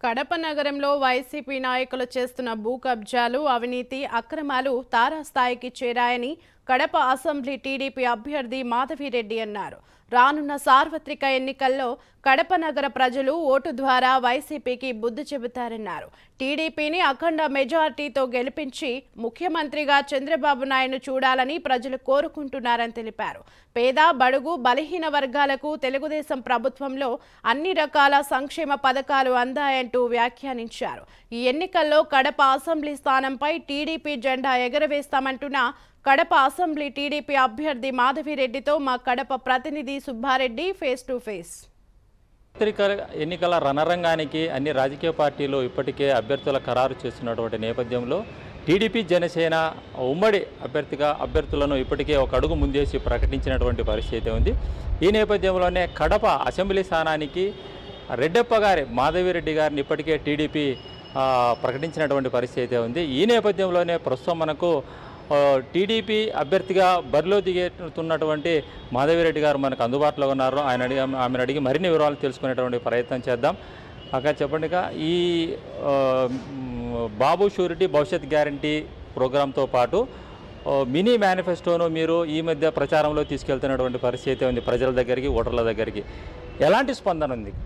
కడప నగరంలో వైసీపీ నాయకులు చేస్తున్న భూ కబ్జాలు అవినీతి అక్రమాలు తారాస్థాయికి చేరాయని కడప అసెంబ్లీ టీడీపీ అభ్యర్థి మాధవిరెడ్డి అన్నారు రానున్న సార్వత్రిక ఎన్నికల్లో కడప నగర ప్రజలు ఓటు ద్వారా వైసీపీకి బుద్ధి చెబుతారన్నారు టీడీపీని అఖండ మెజార్టీతో గెలిపించి ముఖ్యమంత్రిగా చంద్రబాబు నాయుడు చూడాలని ప్రజలు కోరుకుంటున్నారని తెలిపారు పేద బడుగు బలహీన వర్గాలకు తెలుగుదేశం ప్రభుత్వంలో అన్ని రకాల సంక్షేమ పథకాలు అందాయంటూ వ్యాఖ్యానించారు ఈ ఎన్నికల్లో కడప అసెంబ్లీ స్థానంపై టీడీపీ జెండా ఎగరవేస్తామంటున్న కడప అసెంబ్లీ టీడీపీ అభ్యర్థి మాధవిరెడ్డితో మా కడప ప్రతినిధి సుబ్బారెడ్డి ఫేస్ టు ఫేస్ సార్వత్రిక ఎన్నికల రణరంగానికి అన్ని రాజకీయ పార్టీలు ఇప్పటికే అభ్యర్థుల ఖరారు చేస్తున్నటువంటి నేపథ్యంలో టీడీపీ జనసేన ఉమ్మడి అభ్యర్థిగా అభ్యర్థులను ఇప్పటికే ఒక అడుగు ముందేసి ప్రకటించినటువంటి పరిస్థితి ఉంది ఈ నేపథ్యంలోనే కడప అసెంబ్లీ స్థానానికి రెడ్డప్ప గారి మాధవిరెడ్డి గారిని ఇప్పటికే టీడీపీ ఆ, ప్రకటించినటువంటి పరిస్థితి ఉంది ఈ నేపథ్యంలోనే ప్రస్తుతం మనకు ఆ, టీడీపీ అభ్యర్థిగా బరిలో దిగేస్తున్నటువంటి మాధవిరెడ్డి గారు మనకు అందుబాటులో ఉన్నారు ఆయన అడిగి ఆమెను అడిగి మరిన్ని వివరాలు తెలుసుకునేటువంటి ప్రయత్నం చేద్దాం అక్క చెప్పండి అక్క, ఈ ఆ, మ్, బాబు షూరిటీ భవిష్యత్ గ్యారంటీ ప్రోగ్రాంతో పాటు ఆ, మినీ మేనిఫెస్టోను మీరు ఈ మధ్య ప్రచారంలో తీసుకెళ్తున్నటువంటి పరిస్థితి ఉంది ప్రజల దగ్గరికి ఓటర్ల దగ్గరికి ఎలాంటి స్పందన ఉంది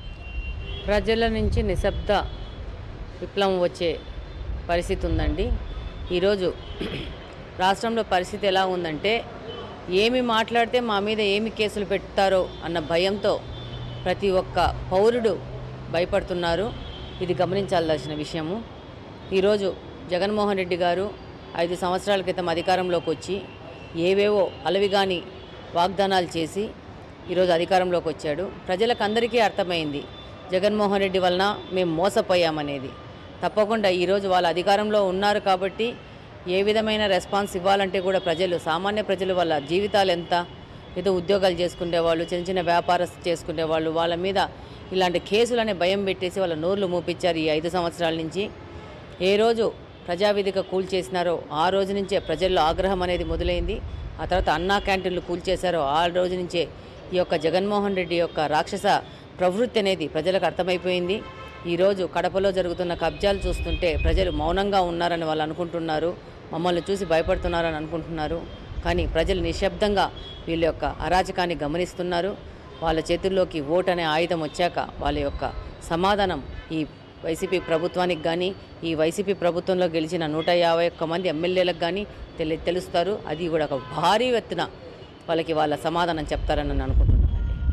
ప్రజల నుంచి నిశ్శబ్ద విప్లవం వచ్చే పరిస్థితి ఉందండి ఈరోజు రాష్ట్రంలో పరిస్థితి ఎలా ఉందంటే ఏమి మాట్లాడితే మా మీద ఏమి కేసులు పెడతారో అన్న భయంతో ప్రతి ఒక్క పౌరుడు భయపడుతున్నారు ఇది గమనించాల్సిన విషయము ఈరోజు జగన్మోహన్ రెడ్డి గారు ఐదు సంవత్సరాల క్రితం అధికారంలోకి వచ్చి ఏవేవో అలవిగాని వాగ్దానాలు చేసి ఈరోజు అధికారంలోకి వచ్చాడు ప్రజలకు అందరికీ అర్థమైంది జగన్మోహన్ రెడ్డి వలన మేము మోసపోయామనేది తప్పకుండా ఈరోజు వాళ్ళ అధికారంలో ఉన్నారు కాబట్టి ఏ విధమైన రెస్పాన్స్ ఇవ్వాలంటే కూడా ప్రజలు సామాన్య ప్రజలు వాళ్ళ జీవితాలు ఎంత ఏదో ఉద్యోగాలు చేసుకునేవాళ్ళు చిన్న చిన్న వ్యాపారస్తు చేసుకునేవాళ్ళు వాళ్ళ మీద ఇలాంటి కేసులనే భయం పెట్టేసి వాళ్ళ నోర్లు మూపించారు ఈ ఐదు సంవత్సరాల నుంచి ఏ రోజు ప్రజావేదిక కూల్చేసినారో ఆ రోజు నుంచే ప్రజల్లో ఆగ్రహం అనేది మొదలైంది ఆ తర్వాత అన్నా క్యాంటీన్లు కూల్చేశారో ఆ రోజు నుంచే ఈ యొక్క జగన్మోహన్ రెడ్డి యొక్క రాక్షస ప్రవృత్తి అనేది ప్రజలకు అర్థమైపోయింది ఈరోజు కడపలో జరుగుతున్న కబ్జాలు చూస్తుంటే ప్రజలు మౌనంగా ఉన్నారని వాళ్ళు అనుకుంటున్నారు మమ్మల్ని చూసి భయపడుతున్నారని అనుకుంటున్నారు కానీ ప్రజలు నిశ్శబ్దంగా వీళ్ళ యొక్క అరాచకాన్ని గమనిస్తున్నారు వాళ్ళ చేతుల్లోకి ఓట్ అనే ఆయుధం వచ్చాక వాళ్ళ యొక్క సమాధానం ఈ వైసీపీ ప్రభుత్వానికి కానీ ఈ వైసీపీ ప్రభుత్వంలో గెలిచిన నూట యాభై ఒక్క మంది ఎమ్మెల్యేలకు కానీ తెలి తెలుస్తారు అది కూడా ఒక భారీ ఎత్తున వాళ్ళకి వాళ్ళ సమాధానం చెప్తారని నేను అనుకుంటున్నానండి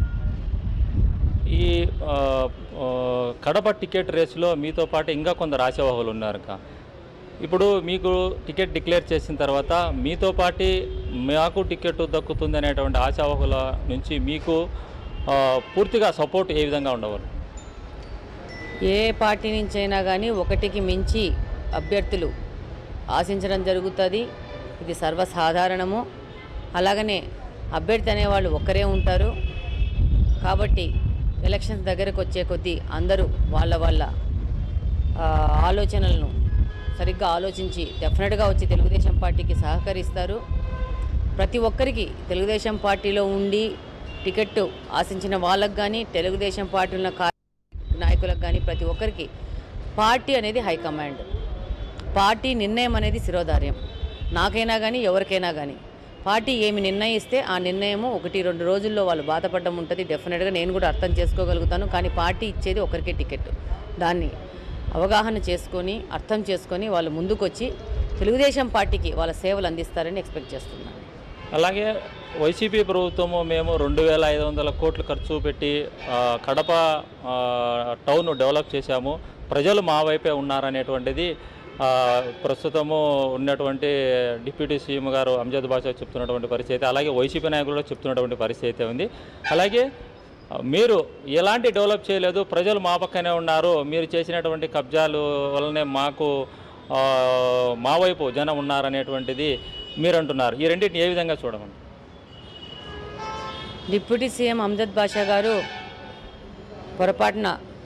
ఈ ఆ, ఆ, కడప టికెట్ రేసులో మీతో పాటు ఇంకా కొందరు ఆశావాహులు ఉన్నారు అక్క. ఇప్పుడు మీకు టికెట్ డిక్లేర్ చేసిన తర్వాత మీతో పాటు మాకు టికెట్ దక్కుతుంది అనేటువంటి ఆశావాహుల నుంచి మీకు ఆ, పూర్తిగా సపోర్ట్ ఏ విధంగా ఉండవాలి ఏ పార్టీ నుంచి అయినా కానీ ఒకటికి మించి అభ్యర్థులు ఆశించడం జరుగుతుంది ఇది సర్వసాధారణము అలాగనే అభ్యర్థి అనేవాళ్ళు ఒక్కరే ఉంటారు కాబట్టి ఎలక్షన్స్ దగ్గరకు వచ్చే కొద్దీ అందరూ వాళ్ళ వాళ్ళ ఆ, ఆలోచనలను సరిగ్గా ఆలోచించి డెఫినెట్గా వచ్చి తెలుగుదేశం పార్టీకి సహకరిస్తారు ప్రతి ఒక్కరికి తెలుగుదేశం పార్టీలో ఉండి టికెట్ ఆశించిన వాళ్ళకు కానీ తెలుగుదేశం పార్టీలో కా నాయకులకు కానీ ప్రతి ఒక్కరికి పార్టీ అనేది హైకమాండ్ పార్టీ నిర్ణయం అనేది శిరోధార్యం నాకైనా కానీ ఎవరికైనా కానీ పార్టీ ఏమి నిర్ణయిస్తే ఆ నిర్ణయము ఒకటి రెండు రోజుల్లో వాళ్ళు బాధపడడం ఉంటుంది డెఫినెట్గా నేను కూడా అర్థం చేసుకోగలుగుతాను కానీ పార్టీ ఇచ్చేది ఒకరికే టికెట్ దాన్ని అవగాహన చేసుకొని అర్థం చేసుకొని వాళ్ళు ముందుకొచ్చి తెలుగుదేశం పార్టీకి వాళ్ళ సేవలు అందిస్తారని ఎక్స్పెక్ట్ చేస్తున్నాను అలాగే వైసీపీ ప్రభుత్వము మేము రెండు వేల ఐదు వందల కోట్లు ఖర్చు పెట్టి ఆ, కడప ఆ, టౌన్ డెవలప్ చేశాము ప్రజలు మా వైపే ఉన్నారనేటువంటిది ఆ, ప్రస్తుతము ఉన్నటువంటి డిప్యూటీ సీఎం గారు అంజద్ బాషా చెప్తున్నటువంటి పరిస్థితి అలాగే వైసీపీ నాయకులు కూడా చెప్తున్నటువంటి పరిస్థితి ఉంది అలాగే ఆ, మీరు ఎలాంటి డెవలప్ చేయలేదు ప్రజలు మా పక్కనే ఉన్నారు మీరు చేసినటువంటి కబ్జాలు వల్లనే మాకు ఆ, మా వైపు జనం ఉన్నారనేటువంటిది మీరు అంటున్నారు ఈ రెండింటిని ఏ విధంగా చూడమండి డిప్యూటీ సీఎం అమ్జద్ బాషా గారు పొరపాటున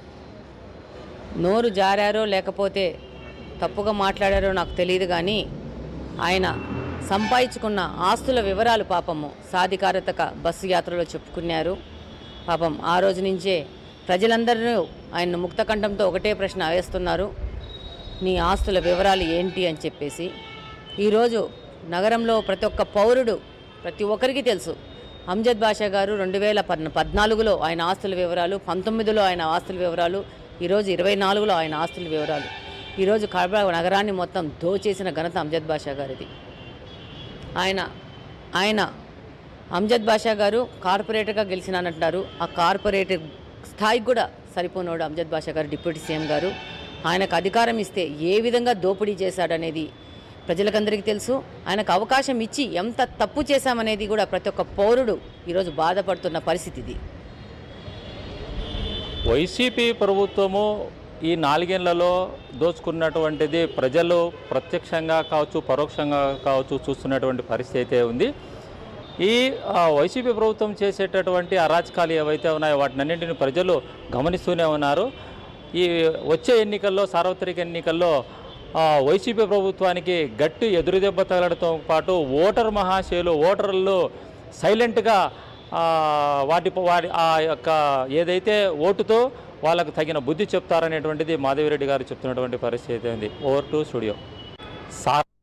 నోరు జారారో లేకపోతే తప్పుగా మాట్లాడారో నాకు తెలియదు కానీ ఆయన సంపాదించుకున్న ఆస్తుల వివరాలు పాపము సాధికారతక బస్సు యాత్రలో చెప్పుకున్నారు పాపం ఆ రోజు నుంచే ప్రజలందరూ ఆయన ముక్తకంఠంతో ఒకటే ప్రశ్న వేస్తున్నారు నీ ఆస్తుల వివరాలు ఏంటి అని చెప్పేసి ఈరోజు నగరంలో ప్రతి ఒక్క పౌరుడు ప్రతి ఒక్కరికి తెలుసు అంజద్ బాషా గారు రెండు వేల పద్ పద్నాలుగులో ఆయన ఆస్తుల వివరాలు పంతొమ్మిదిలో ఆయన ఆస్తుల వివరాలు ఈరోజు ఇరవై నాలుగులో ఆయన ఆస్తుల వివరాలు ఈరోజు కడప నగరాన్ని మొత్తం దోచేసిన ఘనత అంజద్ బాషా గారిది ఆయన ఆయన అంజద్ బాషా గారు కార్పొరేటర్గా గెలిచినానంటున్నారు ఆ కార్పొరేటర్ స్థాయికి కూడా సరిపోనోడు అంజద్ బాషా గారు డిప్యూటీ సీఎం గారు ఆయనకు అధికారం ఇస్తే ఏ విధంగా దోపిడీ చేశాడనేది ప్రజలకందరికీ తెలుసు ఆయనకు అవకాశం ఇచ్చి ఎంత తప్పు చేశామనేది కూడా ప్రతి ఒక్క పౌరుడు ఈరోజు బాధపడుతున్న పరిస్థితి ఇది వైసీపీ ప్రభుత్వము ఈ నాలుగేళ్లలో దోచుకున్నటువంటిది ప్రజలు ప్రత్యక్షంగా కావచ్చు పరోక్షంగా కావచ్చు చూస్తున్నటువంటి పరిస్థితి అయితే ఉంది ఈ ఆ, వైసీపీ ప్రభుత్వం చేసేటటువంటి అరాచకాలు ఏవైతే ఉన్నాయో వాటినన్నింటిని ప్రజలు గమనిస్తూనే ఉన్నారు ఈ వచ్చే ఎన్నికల్లో సార్వత్రిక ఎన్నికల్లో ఆ, వైసీపీ ప్రభుత్వానికి గట్టి ఎదురుదెబ్బ తగలడంతో పాటు ఓటర్ మహాశయులు ఓటర్లు సైలెంట్గా ఆ, వాటి వాటి ఆ యొక్క ఏదైతే ఓటుతో వాళ్ళకు తగిన బుద్ధి చెప్తారనేటువంటిది మాధవిరెడ్డి గారు చెప్తున్నటువంటి పరిస్థితి ఉంది ఓవర్ టు స్టూడియో సార్